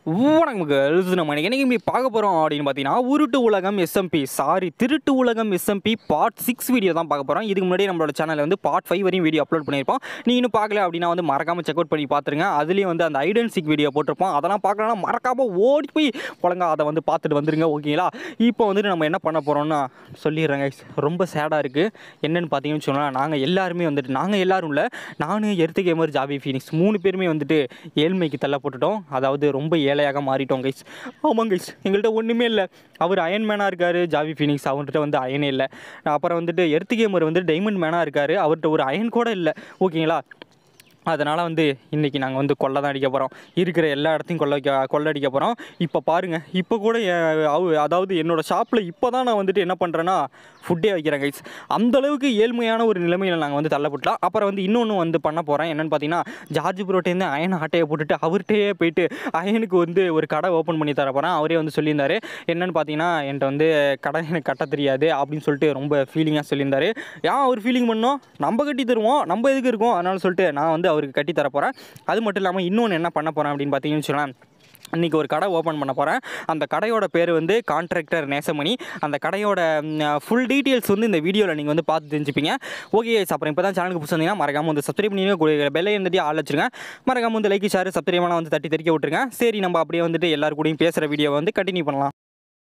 வணக்கம் கேர்ள்ஸ் நம்ம இன்னைக்கு என்ன இப்படி பார்க்க போகிறோம் அப்படின்னு பார்த்தீங்கன்னா உருட்டு உலகம் எஸ்எம்பி சாரி திருட்டு உலகம் எஸ்எம்பி பார்ட் சிக்ஸ் வீடியோ தான் பார்க்க போகிறோம் இதுக்கு முன்னாடி நம்மளோட சேனலில் வந்து பார்ட் ஃபைவ் வரையும் வீடியோ அப்லோட் பண்ணியிருப்போம் நீ இன்னும் பார்க்கல அப்படின்னா வந்து மறக்காமல் செக் அவுட் பண்ணி பார்த்துருங்க அதுலேயும் வந்து அந்த ஐடென்சிக் வீடியோ போட்டிருப்போம் அதெல்லாம் பார்க்கலன்னா மறக்காமல் ஓடி போய் ஒழுங்கா அதை வந்து பார்த்துட்டு வந்துருங்க ஓகேங்களா இப்போ வந்துட்டு நம்ம என்ன பண்ண போகிறோம்னா சொல்லிடுறேங்க ரொம்ப சேடாக இருக்குது என்னென்னு பார்த்தீங்கன்னு சொன்னால் நாங்கள் எல்லாருமே வந்துட்டு நாங்கள் எல்லாரும் இல்லை நானும் எர்த்து கேமர் ஜாபி ஃபீனிக்ஸ் மூணு பேருமே வந்துட்டு ஏழ்மைக்கு தள்ளப்பட்டுட்டோம் அதாவது ரொம்ப ஏழையாக மாறிட்டோம் கைஸ் ஆமாம் கைஸ் எங்கள்கிட்ட ஒன்றுமே இல்லை அவர் அயன் மேனாக இருக்கார் ஜாவி ஃபீனிக்ஸ் அவர்கிட்ட வந்து அயனே இல்லை அப்புறம் வந்துட்டு எர்த்து கேமர் வந்து டைமண்ட் மேனாக இருக்கார் அவர்கிட்ட ஒரு அயன் கூட இல்லை ஓகேங்களா அதனால் வந்து இன்றைக்கி நாங்கள் வந்து கொள்ளை தான் அடிக்க போகிறோம் இருக்கிற எல்லா இடத்தையும் கொள்ள வைக்க கொள்ளடிக்க போகிறோம் இப்போ பாருங்கள் இப்போ கூட என் அவ- அதாவது என்னோடய ஷாப்பில் இப்போ தான் நான் வந்துட்டு என்ன பண்ணுறேன்னா ஃபுட்டே வைக்கிறேன் கைஸ் அந்தளவுக்கு ஏழ்மையான ஒரு நிலைமையில் நாங்கள் வந்து தள்ளப்பட்டோம் அப்புறம் வந்து இன்னொன்று வந்து பண்ண போகிறேன் என்னென்னு பார்த்தீங்கன்னா ஜார்ஜ் புரோட்டேருந்து அயன் ஆட்டையை போட்டுட்டு அவர்கிட்டயே போயிட்டு அயனுக்கு வந்து ஒரு கடை ஓப்பன் பண்ணி தர போகிறேன் அவரே வந்து சொல்லியிருந்தாரு என்னென்னு பார்த்தீங்கன்னா என்கிட்ட வந்து கடை எனக்கு கட்ட தெரியாது அப்படின்னு சொல்லிட்டு ரொம்ப ஃபீலிங்காக சொல்லியிருந்தாரு ஏன் அவர் ஃபீலிங் பண்ணோம் நம்ம கட்டி தருவோம் நம்ம எதுக்கு இருக்கோம் அதனால சொல்லிட்டு நான் வந்து அவருக்கு கட்டி தர போகிறேன் அது மட்டும் இல்லாமல் இன்னொன்று என்ன பண்ண போகிறேன் அப்படின்னு பார்த்தீங்கன்னு சொன்னால் இன்றைக்கி ஒரு கடை ஓப்பன் பண்ண போகிறேன் அந்த கடையோட பேர் வந்து கான்ட்ராக்டர் நேசமணி அந்த கடையோட ஃபுல் டீட்டெயில்ஸ் வந்து இந்த வீடியோவில் நீங்கள் வந்து பார்த்து தெரிஞ்சுப்பீங்க ஓகே அப்புறம் இப்போ தான் சேனலுக்கு புதுசு வந்தீங்கன்னா மறக்காம வந்து சப்ஸ்கிரைப் பண்ணி பெல்லை இருந்துட்டு ஆள் வச்சுருங்க மறக்காம வந்து லைக் ஷேர் சப்ஸ்கிரைப்லாம் வந்து தட்டி தெரிக்க விட்ருங்க சரி நம்ம அப்படியே வந்துட்டு எல்லாரு கூடயும் பேசுகிற வீடியோவை வந்து கண்டினியூ பண்ணலாம்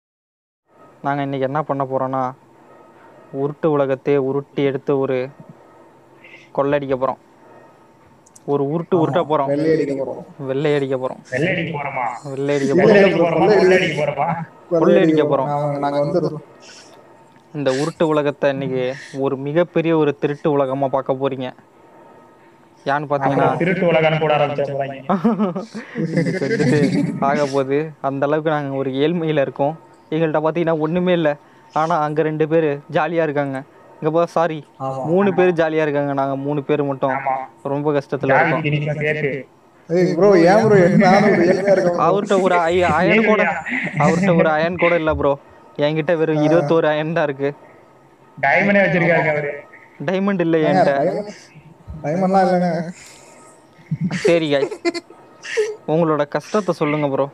நாங்கள் இன்றைக்கி என்ன பண்ண போகிறோன்னா உருட்டு உலகத்தை உருட்டி எடுத்து ஒரு கொள்ளடிக்க போகிறோம் ஒரு உருட்டு உருட்ட போகிறோம் வெள்ளை அடிக்க போறோம் வெள்ளை அடிக்க போகிறோம் வெள்ளை அடிக்க போறோமா வெள்ளை அடிக்க வெள்ளை போகிறோம் அடிக்க போறோமா கொள்ளை அடிக்க போறோமா கொள்ளை அடிக்க போறோம். நாங்க- நாங்க வந்து இந்த உருட்டு உலகத்தை இன்னைக்கு ஒரு மிகப்பெரிய ஒரு திருட்டு உலகமா பார்க்க போறீங்க யான்னு பார்த்தீங்கன்னா அப்புறம் திருட்டு உலகம் கூட ஆரம்பிச்ச போறாங்க இன்னைக்கு வந்துட்டு ஆக போகுது அந்த அளவுக்கு நாங்கள் ஒரு ஏழ்மையில் இருக்கோம் எங்கள்கிட்ட பார்த்தீங்கன்னா ஒன்றுமே இல்லை ஆனால் அங்கே ரெண்டு பேர் ஜாலியாக இருக்காங்க இங்கே பா சாரி மூணு பேர் ஜாலியாக இருக்காங்க நாங்கள் மூணு பேர் மட்டும் ஆமா ரொம்ப கஷ்டத்தில் ஜாதி இருக்கோம் திணிக்கும் சேர்த்து ஏய் ப்ரோ ஏன் ப்ரோ நானும் ஒரு ஏழ்மையா இருக்கேன் அவர்கிட்ட ஒரு ஐ அயன் கூட அவர்கிட்ட ஒரு அயன் கூட இல்லை ப்ரோ என்கிட்ட வெறும் இருபத்தோரு அயன் தான் இருக்கு டைமண்டே வச்சிருக்காங்க அவரு டைமண்ட் இல்லை என்கிட்ட டைமெல்லாம் இல்லைங்க சரி guys உங்களோட கஷ்டத்தை சொல்லுங்க ப்ரோ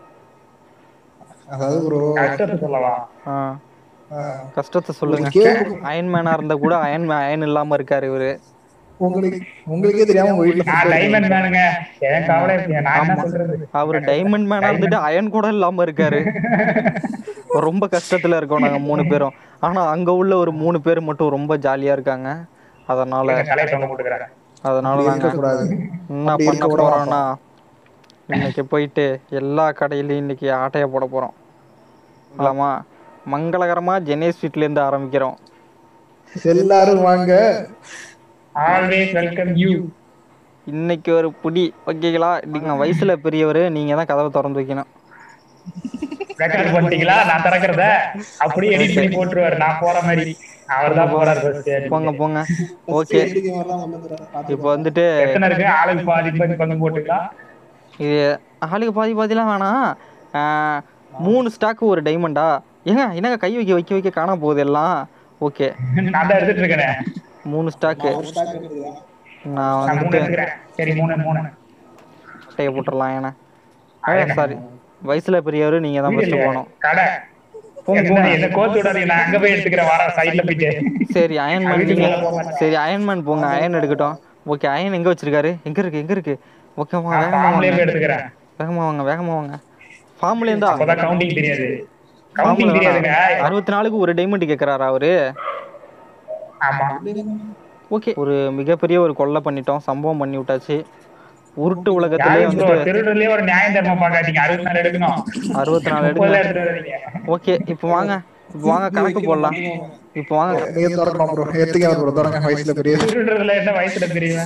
அதாவது ப்ரோ கஷ்டத்தை சொல்லவா ஆ கஷ்டத்தை சொல்லுங்க கேக்கு அயன் மேனா இருந்தா கூட அயன் அயன் இல்லாம இருக்காரு இவரு உங்களுக்கு உங்களுக்கே தெரியாம உங்க வீட்டுல நான் டைமண்ட் தானுங்க என் கவலை இல்லையா? நான் என்ன சொல்றது அவர் டைமண்ட் மேனா இருந்துட்டு அயன் கூட இல்லாம இருக்காரு ரொம்ப கஷ்டத்துல இருக்கோம் நாங்க மூணு பேரும் ஆனா அங்க உள்ள ஒரு மூணு பேர் மட்டும் ரொம்ப ஜாலியா இருக்காங்க அதனால எங்க தலையை தொங்க போட்டுக்கிறேன் அதனால நாங்க இருக்கக்கூடாது என்ன அப்படி பண்ண இருக்க விட போறோம்னா இன்னைக்கு போயிட்டு எல்லா கடையிலயும் இன்னைக்கு ஆட்டைய போட போறோம் இல்லாமா மங்களகரமா ஜெனேஷ் வீட்ல இருந்து ஆரம்பிக்கிறோம் எல்லாரும் வாங்க ஆல்வேஸ் வெல்கம் யூ இன்னைக்கு ஒரு புடி ஓகேங்களா நீங்க வயசுல பெரியவர் நீங்க தான் கதவை திறந்து வைக்கணும் ரெக்கார்ட் பண்ணிட்டீங்களா நான் திறக்கிறத அப்படியே எடிட் பண்ணி போட்டுருவாரு நான் போற மாதிரி அவர் தான் போறாரு first. போங்க போங்க ஓகே இப்போ வந்துட்டு எத்தனை இருக்கு ஆளுக்கு பாதி பாதி பங்கு போட்டுக்கலாம் இது ஆளுக்கு பாதி பாதிலாம் வேணாம் ஆ, மூணு ஸ்டாக்கு ஒரு டைமண்டா ஏங்க என்னங்க கை வைக்க வைக்க வைக்க காணாம போகுது எல்லாம் ஓகே நான் தான் எடுத்துட்டு இருக்கேனே மூணு ஸ்டாக்கு நான் நான் மூணு வந்துட்டு எடுத்துக்கிறேன் சரி மூணு மூணு அட்டையை போட்டுடலாம் ஏன்னா சாரி வயசுல பெரியவர் நீங்க தான் ஃபர்ஸ்ட் போகணும் கடை போங்க, என்ன என்ன கோத்து விடாதீங்க நான் அங்க போய் எடுத்துக்கிறேன் வர சைடுல போயிட்டு சரி அயன்மேன் நீங்க சரி அயன்மேன் போங்க அயன் எடுக்கட்டும் ஓகே அயன் எங்க வச்சிருக்காரு எங்க இருக்கு எங்க இருக்கு ஓகே வாங்க நான் வேகமா ஃபார்ம்லயே வாங்க போய் எடுத்துக்கிறேன் வேகமா வாங்க வேகமா வாங்க ஃபார்ம்ல இருந்தா அப்பதான் கவுண்டிங் தெரியாது கவுண்டிங் தெரியாதுங்க அறுபத்தி நாலுக்கு ஒரு டைமண்ட் கேக்குறாரா அவரு ஆமா ஓகே ஒரு மிகப்பெரிய ஒரு கொள்ளை பண்ணிட்டோம் சம்பவம் பண்ணி விட்டாச்சு உருட்டு உலகத்திலே யாரும் bro, வந்துட்டு திருடுறதுலயே ஒரு நியாயம் தர்மம் பாக்காதீங்க அறுபத்தி நாலு எடுக்கணும் அறுபத்தி நாலு முப்பதுல எடுங்க எடுத்துட்டு வர்றீங்க ஓகே இப்போ வாங்க இப்போ வாங்க கணக்கு போடலாம் இப்போ வாங்க நீங்க திறக்கணும் ப்ரோ எத்துக்க ப்ரோ திறங்க வயசுல பெரிய திருடுறதுல என்ன வயசுல தெரியுமா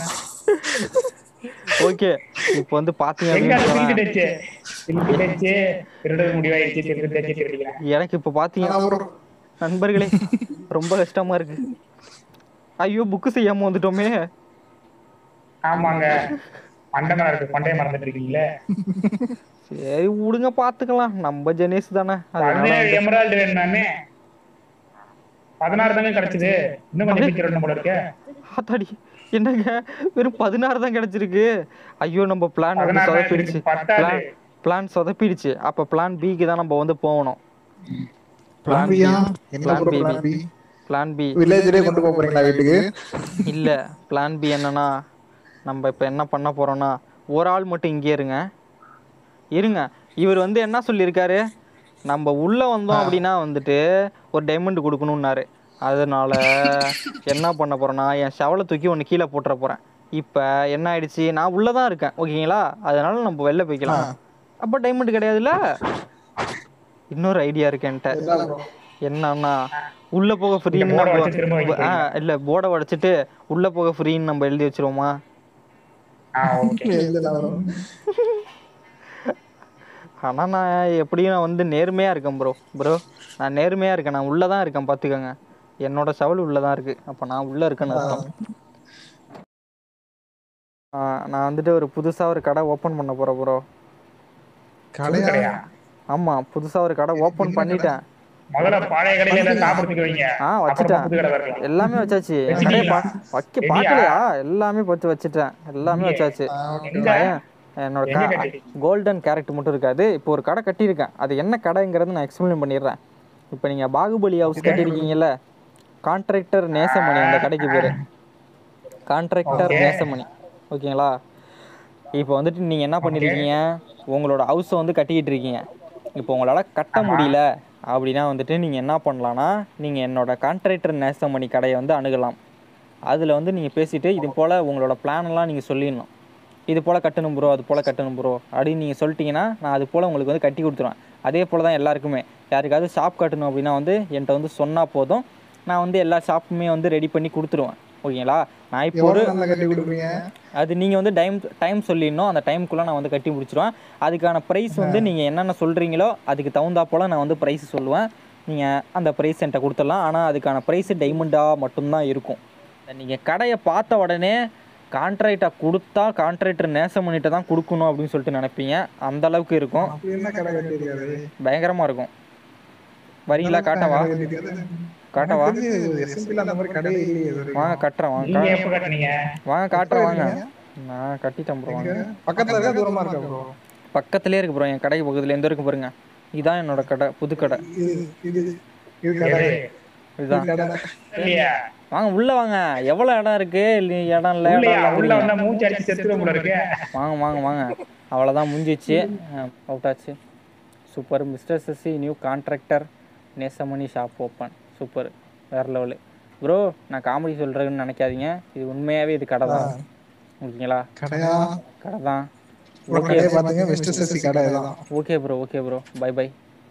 ஓகே இப்போ வந்து பாத்தீங்க எங்க அப்படின்னு அது சொன்னா, சில்க் டச்சு சில்க் டச்சு திருடுறது முடிவாயிருச்சு சில்க் டச்சு திருடிக்கிறேன் எனக்கு இப்போ பாத்தீங்கன்னா ப்ரோ நண்பர்களே ரொம்ப கஷ்டமா இருக்கு ஐயோ புக்கு செய்யாம வந்துட்டோமே ஆமாங்க மண்டமா இருக்கு பண்டைய மறந்துட்டு இருக்கீங்களே சரி விடுங்க பாத்துக்கலாம் நம்ம ஜெனேஷ் தானே அதனால பதினேழு எமரால்டு வேணுமே பதினாறு தானே கிடைச்சது இன்னும் கொஞ்சம் பிக்சர் ஒண்ணு போல இருக்கு ஆத்தாடி என்னங்க வெறும் பதினாறு தான் கிடைச்சிருக்கு ஐயோ நம்ம பிளான் வந்து பதினாறு தான் சொதப்பிடுச்சு இருக்கு, பத்தாது. பிளான் சொதப்பிடுச்சு அப்போ பிளான் பிக்கு தான் நம்ம வந்து போகணும் பிளான் பியா என்ன Plan bro B. Plan B plan B வில்லேஜ்லயே கொண்டு போக போறீங்களா வீட்டுக்கு இல்லை பிளான் பி என்னன்னா நம்ம இப்போ என்ன பண்ண போகிறோன்னா ஒரு ஆள் மட்டும் இங்கே இருங்க இருங்க இவர் வந்து என்ன சொல்லியிருக்காரு நம்ம உள்ளே வந்தோம் அப்படின்னா வந்துட்டு ஒரு டைமண்ட் கொடுக்கணுன்னாரு அதனால என்ன பண்ண போகிறேன்னா என் செவலை தூக்கி ஒன்று கீழே போட்டுற போகிறேன் இப்போ என்ன ஆயிடுச்சு நான் உள்ளே தான் இருக்கேன் ஓகேங்களா அதனால நம்ம வெளில போய்க்கலாம் அப்போ டைமண்ட் கிடையாதுல்ல இன்னொரு ஐடியா இருக்கு என்கிட்ட என்ன bro? என்னன்னா உள்ள போக ஃப்ரீன்னு board-அ நம்ம வச்சு திரும்ப வைக்க ஆ இல்ல போர்டை உடைச்சிட்டு உள்ள போக ஃப்ரீன்னு நம்ம எழுதி வச்சிருவோமா ஆ ஓகே எழுதலாம் bro. ஆனா நான் எப்படியும் நான் வந்து நேர்மையா இருக்கேன் ப்ரோ ப்ரோ நான் நேர்மையா இருக்கேன் நான் உள்ள தான் இருக்கேன் பாத்துக்கோங்க என்னோட சவல் உள்ள தான் இருக்கு அப்ப நான் உள்ள இருக்கேன்னு அர்த்தம் ஆ, நான் வந்துட்டு ஒரு புதுசா ஒரு கடை ஓபன் பண்ண போறேன் ப்ரோ கடையா கடையா ஆமா புதுசா ஒரு கடை ஓபன் பண்ணிட்டேன் முதல்ல பழைய கடையில எல்லாம் சாப்பிடுறதுக்கு வைங்க ஆ அப்புறமா வச்சுட்டேன் புது கடை வரலாம் எல்லாமே வச்சாச்சு என் கடையை பா வைக்க ரெடியா? பார்க்கலையா எல்லாமே பார்த்து வச்சுட்டேன் எல்லாமே வச்சாச்சு ஆ, okay. எங்க? என்னோட எங்க கா கட்டி? கோல்டன் கேரக்டர் மட்டும் இருக்காது இப்போ ஒரு கடை கட்டியிருக்கேன் அது என்ன கடைங்கிறது நான் எக்ஸ்பிளைன் பண்ணிடுறேன் இப்போ நீங்கள் பாகுபலி ஹவுஸ் கட்டியிருக்கீங்கல்ல கான்ட்ராக்டர் நேசமணி அந்த கடைக்கு பேர் கான்ட்ராக்டர் Okay. நேசமணி ஓகேங்களா இப்போ வந்துட்டு நீங்கள் என்ன பண்ணியிருக்கீங்க உங்களோட ஹவுஸை வந்து கட்டிக்கிட்டு இருக்கீங்க இப்போ உங்களால் கட்ட முடியல அப்படின்னா வந்துட்டு நீங்கள் என்ன பண்ணலான்னா நீங்கள் என்னோட கான்ட்ராக்டர் நேசமணி கடையை வந்து அணுகலாம் அதில் வந்து நீங்கள் பேசிட்டு இது போல் உங்களோட plan எல்லாம் நீங்கள் சொல்லிடணும் இது போல் கட்டணும் ப்ரோ அது போல் கட்டணும் ப்ரோ அப்படின்னு நீங்கள் சொல்லிட்டீங்கன்னா நான் அது போல் உங்களுக்கு வந்து கட்டி கொடுத்துருவேன் அதே போல் தான் எல்லாருக்குமே யாருக்காவது ஷாப் கட்டணும் அப்படின்னா வந்து என்கிட்ட வந்து சொன்னால் போதும் நான் வந்து எல்லா ஷாப்புமே வந்து ரெடி பண்ணி கொடுத்துருவேன் ஓகேங்களா நான் இப்போ ஒரு எவ்வளவு நல்லா கட்டி கொடுப்பீங்க அது நீங்கள் வந்து டைம் டைம் சொல்லிடணும் அந்த டைம்குள்ளே நான் வந்து கட்டி முடிச்சிருவேன் அதுக்கான ப்ரைஸ் வந்து நீங்கள் என்னென்ன சொல்கிறீங்களோ அதுக்கு தகுந்தா போல் நான் வந்து ப்ரைஸ் சொல்லுவேன் நீங்கள் அந்த ப்ரைஸ் என்கிட்ட கொடுத்துடலாம் ஆனால் அதுக்கான ப்ரைஸ் டைமண்டாக மட்டும்தான் இருக்கும் நீங்கள் கடையை பார்த்த உடனே கான்ட்ராக்டை கொடுத்தா கான்ட்ராக்டர் நேசம் பண்ணிட்டு தான் கொடுக்கணும் அப்படின்னு சொல்லிட்டு நினைப்பீங்க அந்த அளவுக்கு இருக்கும் அப்படி என்ன கடை கட்டியிருக்காரு பயங்கரமாக இருக்கும் வரீங்களா காட்டவா கடை கட்டியிருக்காரு? காட்டவா எனக்கு தெரிஞ்சு SMP ல அந்த மாதிரி கடையே இல்லையே இது வரைக்கும். வாங்க கட்டுறேன் வாங்க நீங்க கா- எப்ப கட்டுனீங்க வாங்க காட்டுறேன் வாங்க நான் கட்டிட்டேன் ப்ரோ வாங்க பக்கத்துல இருக்கா தூரமா இருக்கா ப்ரோ பக்கத்துலேயே இருக்கு ப்ரோ என் கடைக்கு பக்கத்துல எந்த இருக்கு பாருங்க இதான் என்னோட கடை புது கடை இது இது இது கடை எது? இதுதான் கடை இல்லையா வாங்க உள்ள வாங்க எவ்வளவு இடம் இருக்கு இல்ல இடம் இல்ல இடம் உள்ளயா இல்ல உள்ள அப்படிங்க. வந்தா மூச்சு அடிச்சு செத்துரும் போல இருக்கு வாங்க வாங்க வாங்க அவ்வளோதான் முடிஞ்சிச்சு அவுட் ஆச்சு super mister Sasi new contractor Nesamani shop open super வேற லெவலு ப்ரோ நான் காமெடி சொல்கிறேன்னு நினைக்காதீங்க இது உண்மையாகவே இது கடை தான் ஓகேங்களா கடையா கடை தான் ஒரு கடையை பாத்தீங்க மிஸ்டர் சசி கடை தான் okay bro okay bro bye bye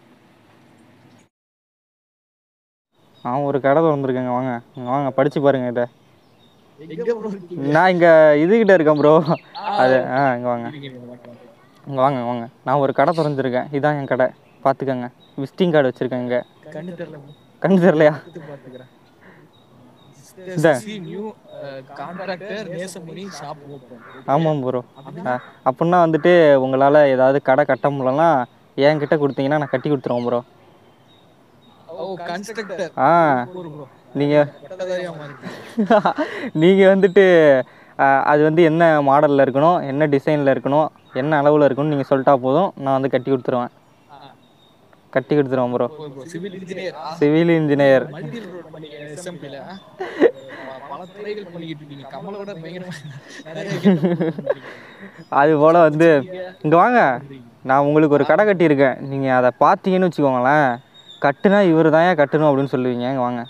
ஆ ஒரு கடை திறந்துருக்கேங்க வாங்க இங்க வாங்க படிச்சு பாருங்க இதை நான் இங்க இதுகிட்ட இருக்கேன் ப்ரோ அது ஆ இங்க வாங்க இங்க வாங்க வாங்க நான் ஒரு கடை திறந்துருக்கேன் இதான் என் கடை பார்த்துக்கோங்க விசிட்டிங் கார்டு வச்சிருக்கேன் இங்க கண்ணு தெரியல கண்ணு தெரியலையா இது பாத்துக்கிறேன் இதான். New contractor Nesamani shop open ஆமாம் ப்ரோ அப்படின்னா வந்துட்டு உங்களால் ஏதாவது கடை கட்ட முடியலன்னா என்கிட்ட கொடுத்தீங்கன்னா நான் கட்டி கொடுத்துருவேன் ப்ரோ ஓ கன்ஸ்ட்ரக்டர் ஆ ஒரு ப்ரோ நீங்கள் பட்டதாரியா மாறிட்டீங்க நீங்கள் வந்துட்டு அஹ், அது வந்து என்ன மாடலில் இருக்கணும் என்ன டிசைனில் இருக்கணும் என்ன அளவில் இருக்கணும்னு நீங்கள் சொல்லிட்டா போதும் நான் வந்து கட்டி கொடுத்துருவேன் கட்டி கொடுத்துருவேன் bro civil engineer civil engineer multi road பண்ணீங்க எஸ்எம்பில பல துறைகள் பண்ணிக்கிட்டு இருக்கீங்க கமலோட பயங்கரமா நிறைய அது போல் வந்து இங்கே வாங்க நான் உங்களுக்கு ஒரு கடை கட்டியிருக்கேன் நீங்கள் அதை பார்த்தீங்கன்னு வச்சுக்கோங்களேன் கட்டுனா இவர் தான் கட்டணும் அப்படின்னு சொல்லுவீங்க இங்கே வாங்க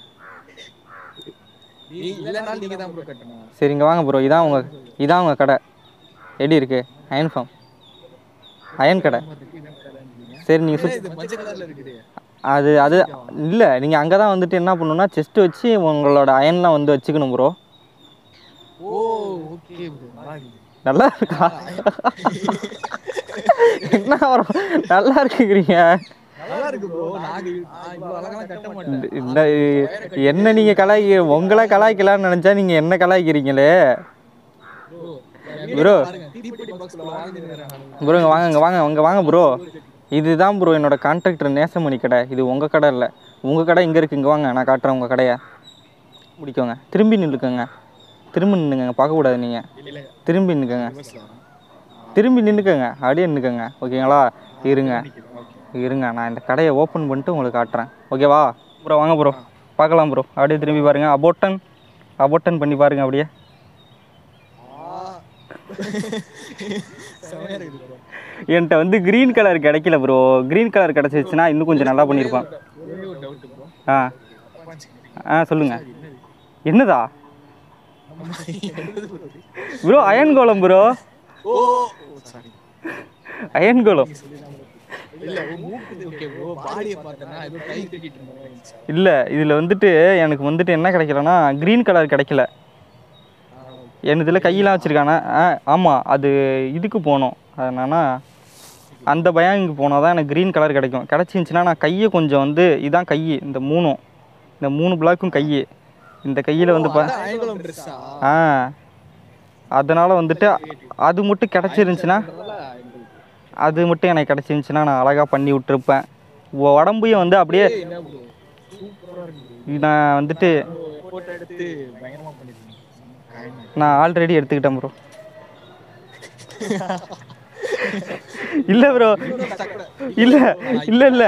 நீ இல்லைனாலும் நீங்க தான் ப்ரோ கட்டணும் சரி இங்கே வாங்க ப்ரோ இதான் உங்கள் இதான் உங்கள் கடை எப்படி இருக்கு அயன் ஃபார்ம் அயன் கடை சரி நீங்கள் சுத் இது மஞ்சள் கலர்ல இருக்குது அது அது இல்லை நீங்கள் அங்கே தான் வந்துட்டு என்ன பண்ணணும்னா செஸ்ட் வச்சு உங்களோட அயன்லாம் வந்து வச்சுக்கணும் ப்ரோ ஓ ஓகே ப்ரோ நல்லா இருக்கு நல்லா இருக்கா என்ன ப்ரோ நல்லா இருக்குங்கிறீங்க நல்லா இருக்கு ப்ரோ நாங்க நான் இவ்வளவு அழகா கட்ட மாட்டேன் இந்த என்ன நீங்கள் கலாய்க்க உங்களை கலாய்க்கலாம்னு நினச்சா நீங்கள் என்ன கலாய்க்கிறீங்களே ப்ரோ பாருங்க தீப்பெட்டி பாக்ஸ்ல வாழ்ந்துருக்கேன் ப்ரோ இங்கே வாங்க இங்கே வாங்க இங்கே வாங்க ப்ரோ இதுதான் ப்ரோ என்னோட கான்ட்ராக்டர் நேசமணி கடை இது உங்கள் கடை இல்லை உங்கள் கடை இங்கே இருக்கு இங்கே வாங்க நான் காட்டுறேன் உங்கள் கடையை முடிக்கோங்க திரும்பி நில்லுக்கோங்க திரும்பி நின்னுங்க பார்க்கக்கூடாது நீங்கள் இல்ல திரும்பி நிற்குங்க திரும்பி நின்றுக்கங்க அப்படியே நின்றுக்கங்க ஓகேங்களா இருங்க இருங்க நான் இந்த கடையை ஓப்பன் பண்ணிட்டு உங்களுக்கு காட்டுறேன் ஓகேவா ப்ரோ வாங்க ப்ரோ பார்க்கலாம் ப்ரோ அப்படியே திரும்பி பாருங்க அபோட்டன் அபோட்டன் பண்ணி பாருங்க அப்படியே செமையா இருக்குது bro. என்கிட்ட வந்து க்ரீன் கலர் கிடைக்கல ப்ரோ க்ரீன் கலர் கிடச்சிருச்சுன்னா இன்னும் கொஞ்சம் நல்லா பண்ணியிருப்பேன் ஒரே ஒரு டவுட் ப்ரோ ஆ ஆ சொல்லுங்கள் என்னதா ப்ரோ அயன் கோலம் ப்ரோ ஓ சாரி அயன் கோலம் இல்ல ஒரு மூக்கு ஓகே ப்ரோ பாடியை பார்த்தேன்னா ஏதோ கை கட்டிட்டு இருந்த மாதிரி இருந்துச்சு இல்லை இதில் வந்துட்டு எனக்கு வந்துட்டு என்ன கிடைக்கலன்னா க்ரீன் கலர் கிடைக்கல என் இதில் கையெல்லாம் வச்சுருக்கானே ஆ ஆமாம் அது இதுக்கு போகணும் அதனால அந்த பயாங்குக்கு போனால் தான் எனக்கு க்ரீன் கலர் கிடைக்கும் கிடச்சிருந்துச்சின்னா நான் கையை கொஞ்சம் வந்து இதான் கை இந்த மூணும் இந்த மூணு பிளாக்கும் கை இந்த கையில் வந்து பா அயன்குளம் ட்ரெஸ்ஸா ஆ அதனால் வந்துட்டு அது மட்டும் கிடச்சிருந்துச்சின்னா அது மட்டும் எனக்கு கிடச்சிருந்துச்சின்னா நான் அழகாக பண்ணி விட்டுருப்பேன் உ- உடம்பையும் வந்து அப்படியே என்ன ப்ரோ சூப்பரா இருக்கு நான் வந்துட்டு போட்டோ எடுத்து பயங்கரமா பண்ணிருக்கீங்க நான் ஆல்ரெடி எடுத்துக்கிட்டேன் ப்ரோ இல்லை ப்ரோ இல்லை இல்லை இல்லை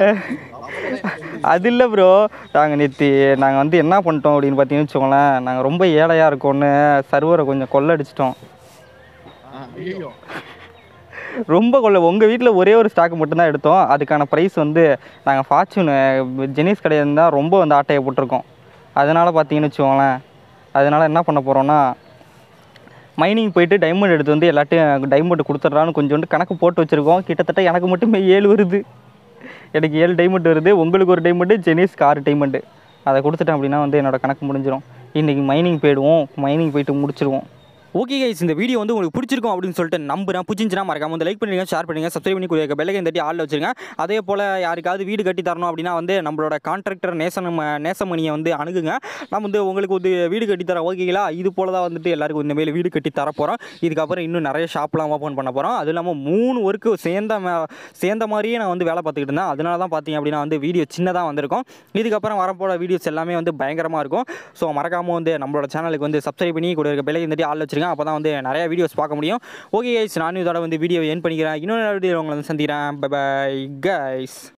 அது இல்லை ப்ரோ நாங்கள் நேற்று நாங்கள் வந்து என்ன பண்ணிட்டோம் அப்படின்னு பார்த்தீங்கன்னு வச்சுக்கோங்களேன் நாங்கள் ரொம்ப ஏழையாக இருக்கோன்னு சர்வரை கொஞ்சம் கொள்ளடிச்சிட்டோம் ஐயோ ரொம்ப கொள்ள உங்கள் வீட்டில் ஒரே ஒரு ஸ்டாக் மட்டும்தான் எடுத்தோம் அதுக்கான ப்ரைஸ் வந்து நாங்கள் ஃபார்ச்சூனு ஜெனிஸ் கடையில் இருந்தால் ரொம்ப வந்து ஆட்டையை போட்டிருக்கோம் அதனால் பார்த்தீங்கன்னு வச்சுக்கோங்களேன் அதனால் என்ன பண்ண போகிறோன்னா மைனிங் போயிட்டு டைமண்ட் எடுத்து வந்து எல்லாட்டையும் டைமண்ட் கொடுத்துட்றான்னு கொஞ்சோண்டு கணக்கு போட்டு வச்சுருக்கோம் கிட்டத்தட்ட எனக்கு மட்டுமே ஏழு வருது எனக்கு ஏழு டைமண்ட் வருது உங்களுக்கு ஒரு டைமண்டு ஜெனிஸ்க்கு ஆறு டைமண்டு அதை கொடுத்துட்டேன் அப்படின்னா வந்து என்னோட கணக்கு முடிஞ்சிடும் இன்றைக்கி மைனிங் போயிடுவோம் மைனிங் போயிட்டு முடிச்சிருவோம் ஓகே கைஸ் இந்த வீடியோ வந்து உங்களுக்கு பிடிச்சிருக்கும் அப்படின்னு சொல்லிட்டு நம்புறேன் பிடிச்சிருந்துச்சுன்னா மறக்காம வந்து லைக் பண்ணுங்க ஷேர் பண்ணுங்க சப்ஸ்கிரைப் பண்ணி கொடுக்க பெல்லைக்கன் தட்டி ஆளில் வச்சிருங்க அதே போல் யாருக்காவது வீடு கட்டி தரணும் அப்படின்னா வந்து நம்மளோட கான்ட்ராக்டர் நேசனம் நேசமணியை வந்து அணுகுங்க நம்ம வந்து உங்களுக்கு ஒரு வீடு கட்டி தரோம் ஓகேங்களா இது போல தான் வந்துட்டு எல்லாருக்கும் இந்த மேலே வீடு கட்டி தர போகிறோம் இதுக்கப்புறம் இன்னும் நிறைய ஷாப்லாம் ஓப்பன் பண்ண போகிறோம் அதுவும் இல்லாமல் மூணு ஒர்க்கு சேர்ந்த மே- சேர்ந்த மாதிரியே நான் வந்து வேலை பார்த்துக்கிட்டு இருந்தேன் அதனால தான் பார்த்தீங்க அப்படின்னா வந்து வீடியோ சின்னதாக வந்திருக்கும் இதுக்கப்புறம் வரப்போகிற வீடியோஸ் எல்லாமே வந்து பயங்கரமாக இருக்கும் ஸோ மறக்காமல் வந்து நம்மளோட சேனலுக்கு வந்து சப்ஸ்கிரைப் பண்ணி கூட இருக்க பெல்லைக்கன் தட்டி ஆள் வச்சிருங்க அப்போ தான் வந்து நிறைய வீடியோஸ் பார்க்க முடியும் ஓகே கைஸ் நானும் இதோட வந்து வீடியோ என் பண்ணிக்கிறேன் இன்னொரு வீடியோ உங்களை வந்து சந்திக்கிறேன் பை பை கைஸ்